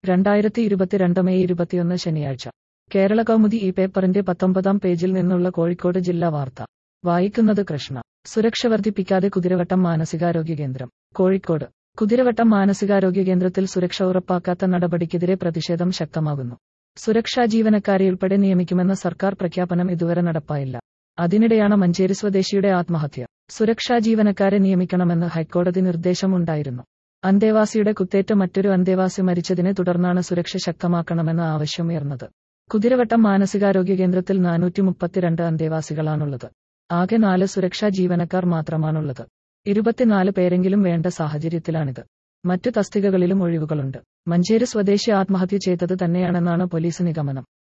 രണ്ടായിരത്തി ഇരുപത്തിരണ്ട് മെയ് ഇരുപത്തിയൊന്ന് ശനിയാഴ്ച കേരള കൗമുദി ഈ പേപ്പറിന്റെ പത്തൊമ്പതാം പേജിൽ നിന്നുള്ള കോഴിക്കോട് ജില്ലാ വാർത്ത വായിക്കുന്നത് കൃഷ്ണ സുരക്ഷ വർദ്ധിപ്പിക്കാതെ കുതിരവട്ടം മാനസികാരോഗ്യ കേന്ദ്രം കോഴിക്കോട് കുതിരവട്ടം മാനസികാരോഗ്യ കേന്ദ്രത്തിൽ സുരക്ഷ ഉറപ്പാക്കാത്ത നടപടിക്കെതിരെ പ്രതിഷേധം ശക്തമാകുന്നു സുരക്ഷാ ജീവനക്കാരെയുൾപ്പെടെ നിയമിക്കുമെന്ന സർക്കാർ പ്രഖ്യാപനം ഇതുവരെ നടപ്പായില്ല അതിനിടെയാണ് മഞ്ചേരി സ്വദേശിയുടെ ആത്മഹത്യ സുരക്ഷാ ജീവനക്കാരെ നിയമിക്കണമെന്ന് ഹൈക്കോടതി നിർദ്ദേശമുണ്ടായിരുന്നു അന്തേവാസിയുടെ കുത്തേറ്റ് മറ്റൊരു അന്തേവാസി മരിച്ചതിനെ തുടർന്നാണ് സുരക്ഷ ശക്തമാക്കണമെന്ന ആവശ്യമുയർന്നത് കുതിരവട്ടം മാനസികാരോഗ്യ കേന്ദ്രത്തിൽ നാനൂറ്റി മുപ്പത്തിരണ്ട് അന്തേവാസികളാണുള്ളത് ആകെ നാല് സുരക്ഷാ ജീവനക്കാർ മാത്രമാണുള്ളത് ഇരുപത്തിനാല് പേരെങ്കിലും വേണ്ട സാഹചര്യത്തിലാണിത് മറ്റു തസ്തികകളിലും ഒഴിവുകളുണ്ട് മഞ്ചേരി സ്വദേശി ആത്മഹത്യ ചെയ്തത് തന്നെയാണെന്നാണ് പോലീസ് നിഗമനം